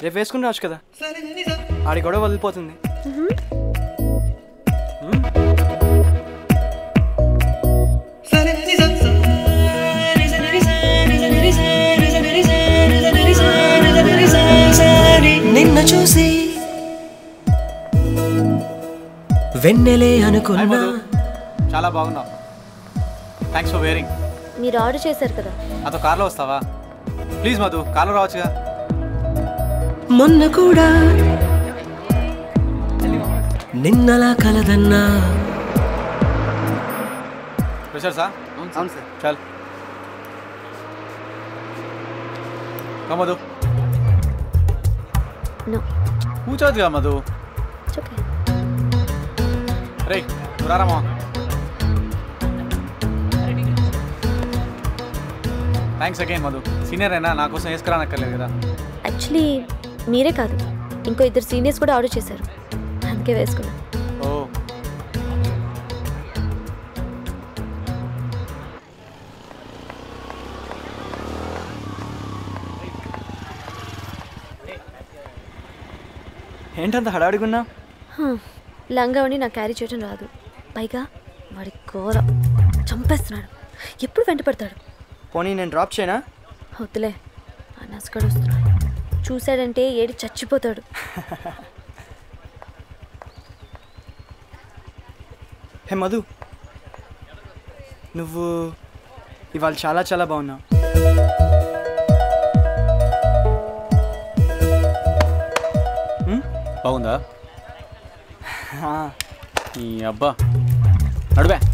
రేపు వేసుకుని రావచ్చు కదా ఆడి గొడవ వదిలిపోతుంది నిన్న చూసి వెన్నెలే హాయ్ అనుకున్నా మధు చాలా బాగున్నావు థ్యాంక్స్ ఫర్ వేరింగ్ మీరు ఆర్డర్ చేశారు కదా నాతో కార్లో వస్తావా ప్లీజ్ మధు కార్లో రావచ్చుగా మొన్న కూడా నిన్నలా కలదన్నా ప్రెషర్ సార్ అవును సార్ చల్ కా మధు నో కూర్చోవచ్చుగా మధు ఇట్స్ ఓకే రే నువ్వు రారమ్మా థ్యాంక్స్ అగైన్ మధు సీనియర్ అయినా నా కోసం వేసుకురానక్కర్లేదు కదా యాక్చువల్లీ మీరే కాదు ఇంకో ఇద్దరు సీనియర్స్ కూడా ఆర్డర్ చేశారు అందుకే వేసుకున్నా ఓ ఏంటంత హడావిడిగున్నా హ్మ్. లంగా ఉండి నాకు క్యారీ చేయడం రాదు పైగా వాడి కూర చంపేస్తున్నాడు ఎప్పుడు వెంట పడతాడు పోనీ నేను డ్రాప్ చేయనా వద్దులే ఆ నసగడు వస్తున్నాడు చూశాడంటే ఏడి చచ్చిపోతాడు హే మధు నువ్వు ఇవాళ చాలా చాలా బాగున్నావు బాగుందా ఆ, ఈ అబ్బా నడువే